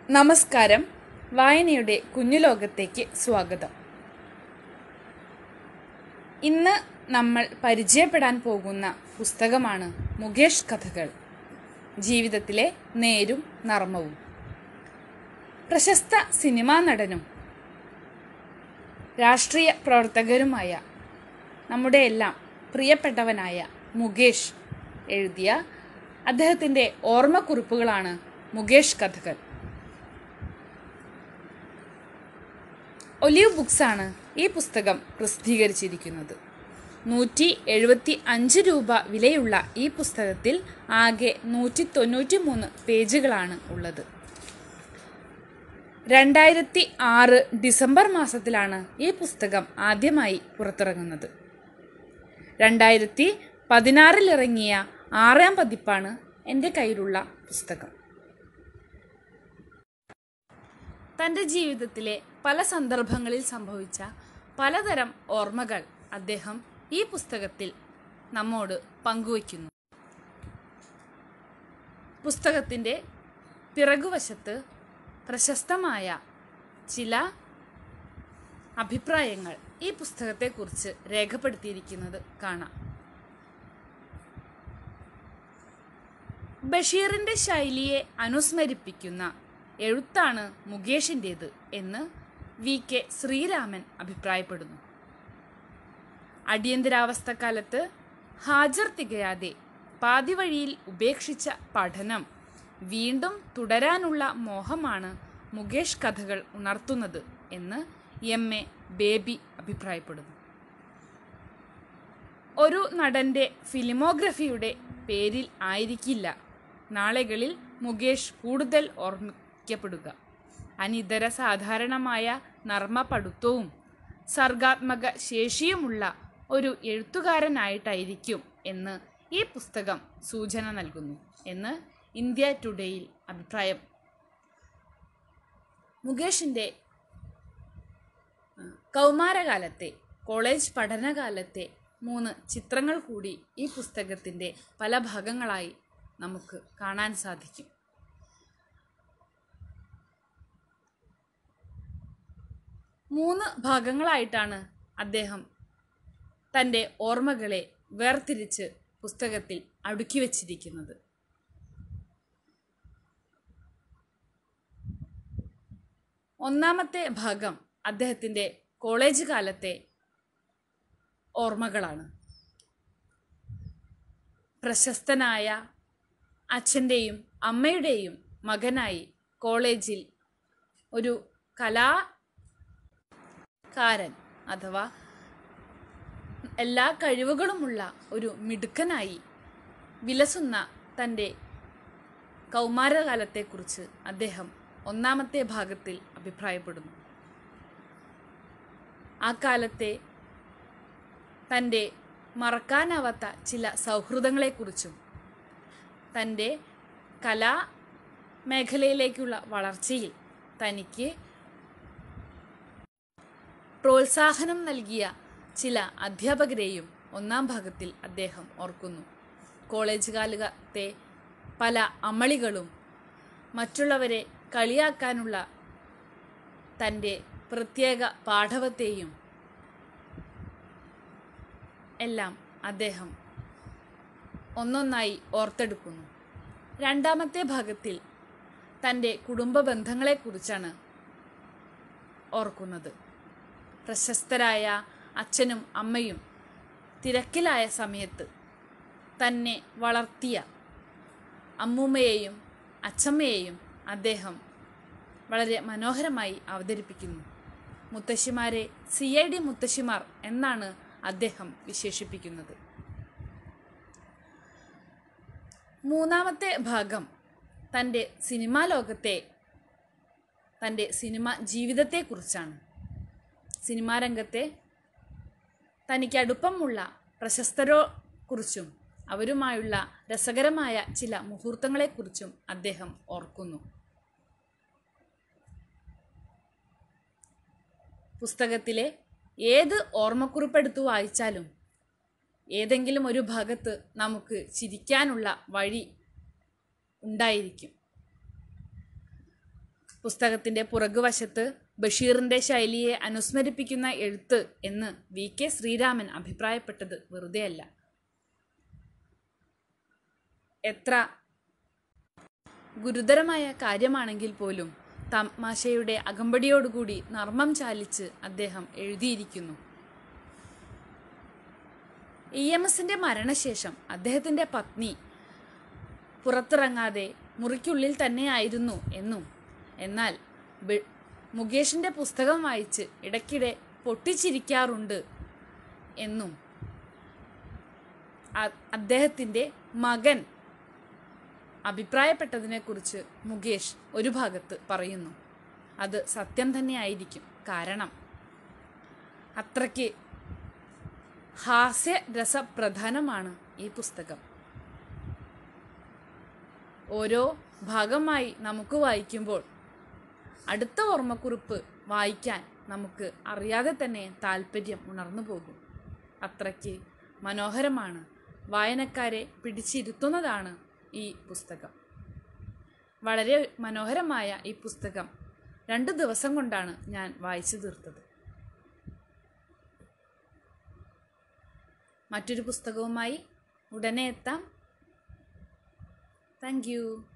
നമസ്കാരം വായനയുടെ കുഞ്ഞു ലോകത്തേക്ക് സ്വാഗതം ഇന്ന് നമ്മൾ പരിചയപ്പെടാൻ പോകുന്ന പുസ്തകമാണ് മുകേഷ് കഥകൾ ജീവിതത്തിലെ നേരും നർമ്മവും പ്രശസ്ത സിനിമാ നടനും രാഷ്ട്രീയ പ്രവർത്തകരുമായ നമ്മുടെ എല്ലാം പ്രിയപ്പെട്ടവനായ മുകേഷ് എഴുതിയ അദ്ദേഹത്തിൻ്റെ ഓർമ്മക്കുറിപ്പുകളാണ് മുകേഷ് കഥകൾ ഒലിവ് ബുക്സാണ് ഈ പുസ്തകം പ്രസിദ്ധീകരിച്ചിരിക്കുന്നത് നൂറ്റി എഴുപത്തി അഞ്ച് രൂപ വിലയുള്ള ഈ പുസ്തകത്തിൽ ആകെ നൂറ്റി തൊണ്ണൂറ്റി മൂന്ന് പേജുകളാണ് ഉള്ളത് രണ്ടായിരത്തി ആറ് ഡിസംബർ മാസത്തിലാണ് ഈ പുസ്തകം ആദ്യമായി പുറത്തിറങ്ങുന്നത് രണ്ടായിരത്തി പതിനാറിൽ ഇറങ്ങിയ ആറാം പതിപ്പാണ് എൻ്റെ കയ്യിലുള്ള പുസ്തകം തൻ്റെ ജീവിതത്തിലെ പല സന്ദർഭങ്ങളിൽ സംഭവിച്ച പലതരം ഓർമ്മകൾ അദ്ദേഹം ഈ പുസ്തകത്തിൽ നമ്മോട് പങ്കുവയ്ക്കുന്നു പുസ്തകത്തിൻ്റെ പിറകുവശത്ത് പ്രശസ്തമായ ചില അഭിപ്രായങ്ങൾ ഈ പുസ്തകത്തെക്കുറിച്ച് രേഖപ്പെടുത്തിയിരിക്കുന്നത് കാണാം ബഷീറിൻ്റെ ശൈലിയെ അനുസ്മരിപ്പിക്കുന്ന എഴുത്താണ് മുകേഷിൻ്റേത് എന്ന് വി കെ ശ്രീരാമൻ അഭിപ്രായപ്പെടുന്നു അടിയന്തരാവസ്ഥക്കാലത്ത് ഹാജർ തികയാതെ പാതിവഴിയിൽ ഉപേക്ഷിച്ച പഠനം വീണ്ടും തുടരാനുള്ള മോഹമാണ് മുകേഷ് കഥകൾ ഉണർത്തുന്നത് എന്ന് എം എ ബേബി അഭിപ്രായപ്പെടുന്നു ഒരു നടൻ്റെ ഫിലിമോഗ്രഫിയുടെ പേരിൽ ആയിരിക്കില്ല നാളുകളിൽ മുകേഷ് കൂടുതൽ ഓർമ്മിക്കപ്പെടുക അനിതര സാധാരണമായ നർമ്മപടുത്തവും സർഗാത്മക ശേഷിയുമുള്ള ഒരു എഴുത്തുകാരനായിട്ടായിരിക്കും എന്ന് ഈ പുസ്തകം സൂചന നൽകുന്നു എന്ന് ഇന്ത്യ ടുഡേയിൽ അഭിപ്രായം മുകേഷിൻ്റെ കൗമാരകാലത്തെ കോളേജ് പഠനകാലത്തെ മൂന്ന് ചിത്രങ്ങൾ കൂടി ഈ പുസ്തകത്തിൻ്റെ പല ഭാഗങ്ങളായി നമുക്ക് കാണാൻ സാധിക്കും മൂന്ന് ഭാഗങ്ങളായിട്ടാണ് അദ്ദേഹം തൻ്റെ ഓർമ്മകളെ വേർതിരിച്ച് പുസ്തകത്തിൽ അടുക്കി വച്ചിരിക്കുന്നത് ഒന്നാമത്തെ ഭാഗം അദ്ദേഹത്തിൻ്റെ കോളേജ് കാലത്തെ ഓർമ്മകളാണ് പ്രശസ്തനായ അച്ഛൻ്റെയും അമ്മയുടെയും മകനായി കോളേജിൽ ഒരു കലാകാരൻ അഥവാ എല്ലാ കഴിവുകളുമുള്ള ഒരു മിടുക്കനായി വിലസുന്ന തൻ്റെ കൗമാരകാലത്തെക്കുറിച്ച് അദ്ദേഹം ഒന്നാമത്തെ ഭാഗത്തിൽ അഭിപ്രായപ്പെടുന്നു ആ കാലത്തെ തൻ്റെ മറക്കാനാവാത്ത ചില സൗഹൃദങ്ങളെക്കുറിച്ചും തൻ്റെ കലാ മേഖലയിലേക്കുള്ള വളർച്ചയിൽ തനിക്ക് പ്രോത്സാഹനം നൽകിയ ചില അധ്യാപകരെയും ഒന്നാം ഭാഗത്തിൽ അദ്ദേഹം ഓർക്കുന്നു കോളേജ് കാലത്തെ പല അമളികളും മറ്റുള്ളവരെ കളിയാക്കാനുള്ള തൻ്റെ പ്രത്യേക പാഠവത്തെയും എല്ലാം അദ്ദേഹം ഒന്നൊന്നായി ഓർത്തെടുക്കുന്നു രണ്ടാമത്തെ ഭാഗത്തിൽ തൻ്റെ കുടുംബ ബന്ധങ്ങളെക്കുറിച്ചാണ് ഓർക്കുന്നത് പ്രശസ്തരായ അച്ഛനും അമ്മയും തിരക്കിലായ സമയത്ത് തന്നെ വളർത്തിയ അമ്മൂമ്മയെയും അച്ചമ്മയെയും അദ്ദേഹം വളരെ മനോഹരമായി അവതരിപ്പിക്കുന്നു മുത്തശ്ശിമാരെ സി ഐ ഡി മുത്തശ്ശിമാർ എന്നാണ് അദ്ദേഹം വിശേഷിപ്പിക്കുന്നത് മൂന്നാമത്തെ ഭാഗം തൻ്റെ സിനിമാ ലോകത്തെ തൻ്റെ സിനിമ ജീവിതത്തെക്കുറിച്ചാണ് സിനിമാ രംഗത്തെ തനിക്ക് അടുപ്പമുള്ള പ്രശസ്തരോ കുറിച്ചും അവരുമായുള്ള രസകരമായ ചില മുഹൂർത്തങ്ങളെക്കുറിച്ചും അദ്ദേഹം ഓർക്കുന്നു പുസ്തകത്തിലെ ഏത് ഓർമ്മക്കുറിപ്പെടുത്തു വായിച്ചാലും ഏതെങ്കിലും ഒരു ഭാഗത്ത് നമുക്ക് ചിരിക്കാനുള്ള വഴി ഉണ്ടായിരിക്കും പുസ്തകത്തിൻ്റെ പുറകുവശത്ത് ബഷീറിൻ്റെ ശൈലിയെ അനുസ്മരിപ്പിക്കുന്ന എഴുത്ത് എന്ന് വി കെ ശ്രീരാമൻ അഭിപ്രായപ്പെട്ടത് വെറുതെയല്ല എത്ര ഗുരുതരമായ കാര്യമാണെങ്കിൽ പോലും തമാശയുടെ അകമ്പടിയോടുകൂടി നർമ്മം ചാലിച്ച് അദ്ദേഹം എഴുതിയിരിക്കുന്നു ഇ എം എസിന്റെ മരണശേഷം അദ്ദേഹത്തിന്റെ പത്നി പുറത്തിറങ്ങാതെ മുറിക്കുള്ളിൽ തന്നെയായിരുന്നു എന്നും എന്നാൽ ബി- മുകേഷിന്റെ പുസ്തകം വായിച്ച് ഇടയ്ക്കിടെ പൊട്ടിച്ചിരിക്കാറുണ്ട് എന്നും അ- അദ്ദേഹത്തിന്റെ മകൻ അഭിപ്രായപ്പെട്ടതിനെക്കുറിച്ച് മുകേഷ് ഒരു ഭാഗത്ത് പറയുന്നു അത് സത്യം തന്നെയായിരിക്കും കാരണം അത്രയ്ക്ക് ഹാസ്യരസപ്രധാനമാണ് ഈ പുസ്തകം ഓരോ ഭാഗമായി നമുക്ക് വായിക്കുമ്പോൾ അടുത്ത ഓർമ്മക്കുറിപ്പ് വായിക്കാൻ നമുക്ക് അറിയാതെ തന്നെ താല്പര്യം ഉണർന്നു പോകും അത്രയ്ക്ക് മനോഹരമാണ് വായനക്കാരെ പിടിച്ചിരുത്തുന്നതാണ് ഈ പുസ്തകം വളരെ മനോഹരമായ ഈ പുസ്തകം രണ്ട് ദിവസം കൊണ്ടാണ് ഞാൻ വായിച്ചു തീർത്തത് മറ്റൊരു പുസ്തകവുമായി ഉടനെ എത്താം താങ്ക് യു